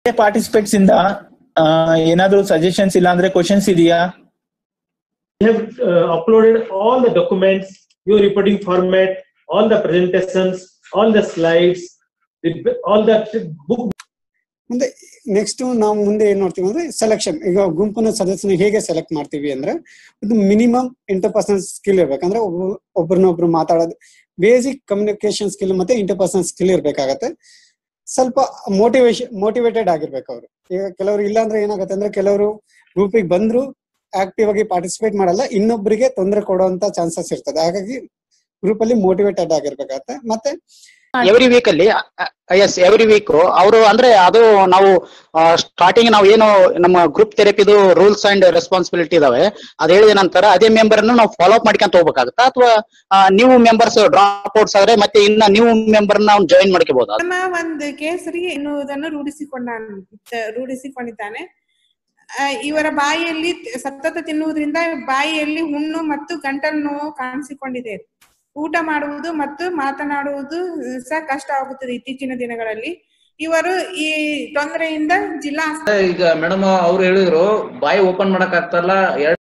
participates ಇಂದ ಆ, ಏನಾದ್ರೂ ಸಜೆಷನ್ಸ್ ಇಲ್ಲ ಅಂದ್ರೆ ಕ್ವಶನ್ಸ್ ಇದೆಯಾ We have uh, uploaded all the documents, your reporting format, all the presentations, all the slides, the, all the book ಮುಂದೆ next ನಾವು ಮುಂದೆ ಏನ್ ನೋಡ್ತೀವಿ ಅಂದ್ರೆ ಸೆಲೆಕ್ಷನ್ ಈಗ ಗುಂಪಿನ ಸದಸ್ಯನ ಹೇಗೆ ಸೆಲೆಕ್ಟ್ ಮಾಡ್ತೀವಿ ಅಂದ್ರೆ ಇದು ಮಿನಿಮಮ್ ಇಂಟರ್ಪರ್ಸನಲ್ ಸ್ಕಿಲ್ ಇರ್ಬೇಕಂದ್ರೆ ಒಬ್ಬ- ಒಬ್ರನ್ನೊಬ್ರು ಮಾತಾಡೋದು ಬೇಸಿಕ್ ಕಮ್ಯುನಿಕೇಶನ್ ಸ್ಕಿಲ್ ಮತ್ತೆ ಇಂಟರ್ಪರ್ಸನಲ್ ಸ್ಕಿಲ್ ಇರ್ಬೇಕಾಗತ್ತೆ ಸ್ವಲ್ಪ ಮೋಟಿವೇಶನ್ ಮೋಟಿವೇಟೆಡ್ ಆಗಿರ್ಬೇಕು ಅವರು ಈಗ ಕೆಲವರು ಇಲ್ಲ ಅಂದ್ರೆ ಏನಾಗುತ್ತೆ ಅಂದ್ರೆ ಕೆಲವರು ಗ್ರೂಪಿಗೆ ಬಂದ್ರು ಆಕ್ಟಿವ್ ಆಗಿ ಪಾರ್ಟಿಸಿಪೇಟ್ ಮಾಡಲ್ಲ ಇನ್ನೊಬ್ಬರಿಗೆ ತೊಂದರೆ ಕೊಡುವಂತ ಚಾನ್ಸಸ್ ಇರ್ತದೆ ಹಾಗಾಗಿ ಗ್ರೂಪ್ ಅಲ್ಲಿ ಮೋಟಿವೇಟೆಡ್ ಆಗಿರ್ಬೇಕಾಗತ್ತೆ ಮತ್ತೆ ಎವ್ರಿ ವೀಕ್ ಅಲ್ಲಿ ಎಸ್ ಎವ್ರಿ ವೀಕ್ ಅವರು ಅಂದ್ರೆ ಅದು ನಾವು ಸ್ಟಾರ್ಟಿಂಗ್ ನಾವು ಏನು ನಮ್ಮ ಗ್ರೂಪ್ ಥೆರಪಿದು ರೂಲ್ಸ್ ಅಂಡ್ ರೆಸ್ಪಾನ್ಸಿಬಿಲಿಟಿ ಇದಾವೆ ಅದ್ ಹೇಳಿದ ನಂತರ ಅದೇ ಮೆಂಬರ್ ಅನ್ನು ನಾವು ಫಾಲೋ ಅಪ್ ಮಾಡ್ಕೊಂತ ಹೋಗ್ಬೇಕಾಗುತ್ತಾ ಅಥವಾ ನೀವು ಮೆಂಬರ್ಸ್ ಡ್ರಾಪ್ ಔಟ್ಸ್ ಆದ್ರೆ ಮತ್ತೆ ಇನ್ನ ನೀವು ಮೆಂಬರ್ ನಾವು ಜಾಯಿನ್ ಮಾಡ್ಕೋಬಹುದು ನಮ್ಮ ಒಂದು ಕೇಸರಿ ಎನ್ನುವುದನ್ನು ರೂಢಿಸಿಕೊಂಡ ರೂಢಿಸಿಕೊಂಡಿದ್ದಾನೆ ಆ, ಇವರ ಬಾಯಿಯಲ್ಲಿ ಸತತ ತಿನ್ನುವುದರಿಂದ ಬಾಯಿಯಲ್ಲಿ ಹುಣ್ಣು ಮತ್ತು ಗಂಟಲು ನೋವು ಕಾಣಿಸಿಕೊಂಡಿದೆ ಊಟ ಮಾಡುವುದು ಮತ್ತು ಮಾತನಾಡುವುದು ಸಹ ಕಷ್ಟ ಆಗುತ್ತದೆ ಇತ್ತೀಚಿನ ದಿನಗಳಲ್ಲಿ ಇವರು ಈ ತೊಂದರೆಯಿಂದ ಜಿಲ್ಲಾ ಈಗ ಮೇಡಮ್ ಅವ್ರು ಹೇಳಿದ್ರು ಬಾಯಿ ಓಪನ್ ಮಾಡಕ್ ಆಗ್ತಲ್ಲ